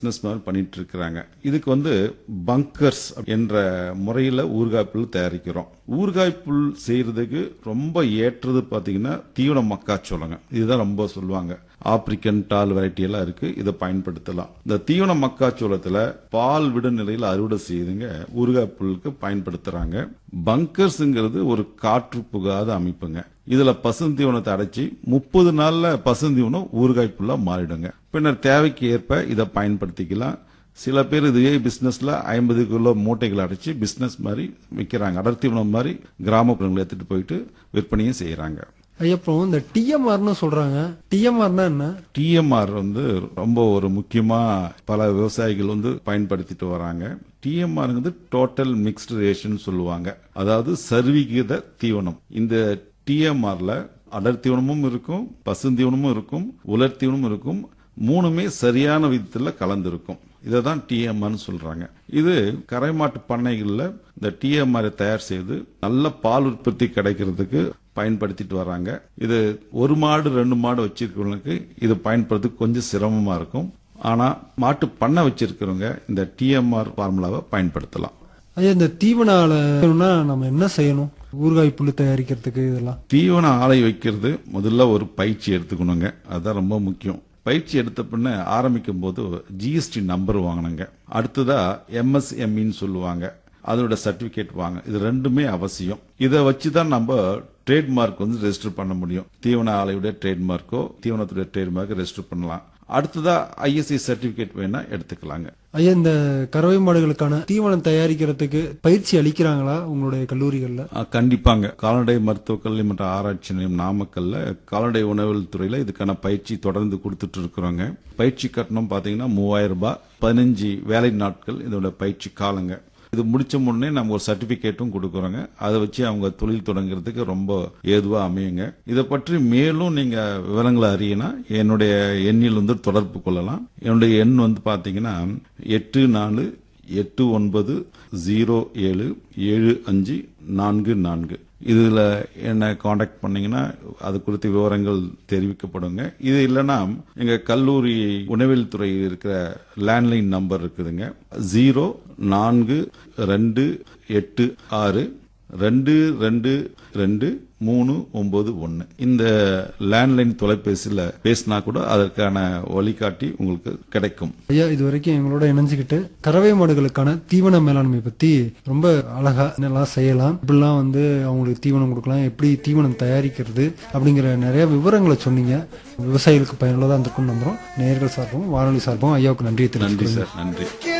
business மாதிரி பண்ணிட்டு இருக்கிறாங்க இதுக்கு வந்து பங்கர்ஸ் என்ற முறையில ஊறுகாய் புல் தயாரிக்கிறோம் ஊறுகாய் புல் செய்யறதுக்கு ரொம்ப ஏற்றது பாத்தீங்கன்னா தீவன மக்காச்சோளங்க இதுதான் ரொம்ப சொல்லுவாங்க ஆப்பிரிக்கன் டால் வெரைட்டி எல்லாம் இருக்கு இதை பயன்படுத்தலாம் இந்த தீவன மக்காச்சோளத்துல பால் விடும் நிலையில் அறுவடை செய்யுதுங்க ஊறுகாய் புல்லுக்கு பயன்படுத்துறாங்க பங்கர்ஸ்ங்கிறது ஒரு காற்று புகாத அமைப்புங்க இதுல பசுந்தீவனத்தை அடைச்சி முப்பது நாள்ல பசுந்தீவனம் ஊறுகாய் புல்லா மாறிடுங்க பின்னர் தேவைக்கு ஏற்ப இதை பயன்படுத்திக்கலாம் சில பேர் இதே பிசினஸ்ல ஐம்பது கிலோ மூட்டைகள் அடைச்சு பிசினஸ் மாதிரி விற்கிறாங்க அடர்த்தீவனம் மாதிரி கிராமப்புறங்களை எடுத்துட்டு போயிட்டு விற்பனையும் செய்யறாங்க ஐயா அப்புறம் இந்த டிஎம்ஆர்னு சொல்றாங்க டிஎம்ஆர்னா என்ன டிஎம்ஆர் வந்து ரொம்ப ஒரு முக்கியமா பல விவசாயிகள் வந்து பயன்படுத்திட்டு வராங்க டிஎம்ஆர்ங்கிறது டோட்டல் மிக்ஸ்டு ரேஷன் சொல்லுவாங்க அதாவது சர்வீகித தீவனம் இந்த டிஎம்ஆர்ல அடர் தீவனமும் இருக்கும் பசுந்தீவனமும் இருக்கும் உலர் தீவனமும் இருக்கும் மூணுமே சரியான விதத்துல கலந்திருக்கும் இதை தான் டிஎம்ஆர்னு சொல்றாங்க இது கரைமாட்டு பண்ணைகள்ல இந்த டிஎம்ஆர் தயார் செய்து நல்ல பால் உற்பத்தி கிடைக்கிறதுக்கு பயன்படுத்திட்டு வராங்க இது ஒரு மாடு ரெண்டு மாடு வச்சிருக்கிறவங்களுக்கு இது பயன்படுறதுக்கு கொஞ்சம் சிரமமா இருக்கும் ஆனா மாட்டு பண்ணை வச்சிருக்கிறவங்க இந்த டிஎம்ஆர் ஃபார்முலாவை பயன்படுத்தலாம் ஐயா இந்த தீவன ஆலை வேணும்னா நம்ம என்ன செய்யணும் ஊறுகாய் புல்லு தயாரிக்கிறதுக்கு இதெல்லாம் தீவன ஆலை வைக்கிறது முதல்ல ஒரு பயிற்சி எடுத்துக்கணுங்க அதுதான் ரொம்ப முக்கியம் பயிற்சி எடுத்த பின்ன ஆரம்பிக்கும் போது ஜிஎஸ்டி நம்பர் வாங்கினுங்க அடுத்ததா எம்எஸ்எம்இன்னு சொல்லுவாங்க அதோட சர்டிபிகேட் வாங்க இது ரெண்டுமே அவசியம் இதை வச்சு தான் நம்ம ட்ரேட்மார்க் வந்து ரெஜிஸ்டர் பண்ண முடியும் தீவன ஆலையுடைய ட்ரேட்மார்க்கோ தீவனத்துடைய ட்ரேட்மார்க்கோ ரெஜிஸ்டர் பண்ணலாம் அடுத்ததா ஐஎஸ்ஐ சர்டிபிகேட் வேணா எடுத்துக்கலாங்க ஐயா இந்த கறவை மாடுகளுக்கான தீவனம் தயாரிக்கிறதுக்கு பயிற்சி அளிக்கிறாங்களா உங்களுடைய கல்லூரிகள்ல ஆ, கண்டிப்பாங்க கால்நடை மருத்துவக் கல்வி மற்றும் ஆராய்ச்சி நிலையம் நாமக்கல்ல கால்நடை உணவியல் துறையில இதுக்கான பயிற்சி தொடர்ந்து கொடுத்துட்டு இருக்கிறோங்க பயிற்சி கட்டணம் பாத்தீங்கன்னா மூவாயிரம் ரூபாய் பதினஞ்சு வேலை நாட்கள் இதோட பயிற்சி காலங்க இது முடிச்ச உடனே நம்ம ஒரு சர்டிபிகேட்டும் கொடுக்குறோங்க அதை வச்சு அவங்க தொழில் தொடங்குறதுக்கு ரொம்ப ஏதுவா அமையுங்க இதை பற்றி மேலும் நீங்க விவரங்களை அறியினா என்னுடைய எண்ணில் வந்து தொடர்பு கொள்ளலாம் என்னுடைய எண் வந்து பாத்தீங்கன்னா எட்டு நாலு எட்டு ஒன்பது ஜீரோ ஏழு ஏழு அஞ்சு நான்கு நான்கு இதுல என்ன காண்டாக்ட் பண்ணீங்கன்னா அது குறித்த விவரங்கள் தெரிவிக்கப்படுங்க இது இல்லைன்னா எங்க கல்லூரி உணவியல் துறையில் இருக்கிற லேண்ட்லைன் நம்பர் இருக்குதுங்க ஜீரோ நான்கு ரெண்டு எட்டு ஆறு ரெண்டு ரெண்டு ரெண்டு மூணு ஒன்பது ஒன்னு இந்த லேண்ட்லைன் தொலைபேசியில் பேசினா கூட அதற்கான வழிகாட்டி உங்களுக்கு கிடைக்கும் ஐயா இது வரைக்கும் எங்களோட இணைஞ்சுக்கிட்டு கறவை மாடுகளுக்கான தீவன மேலாண்மை பத்தி ரொம்ப அழகா என்னெல்லாம் செய்யலாம் இப்படிலாம் வந்து அவங்களுக்கு தீவனம் கொடுக்கலாம் எப்படி தீவனம் தயாரிக்கிறது அப்படிங்கிற நிறைய விவரங்களை சொன்னீங்க விவசாயிகளுக்கு பயனுள்ளதா இருந்திருக்கும்னு நம்புறோம் நேயர்கள் சார்பும் வானொலி சார்பும் ஐயாவுக்கு நன்றியை நன்றி தெரிவித்துக்கிறேன் சார் நன்றி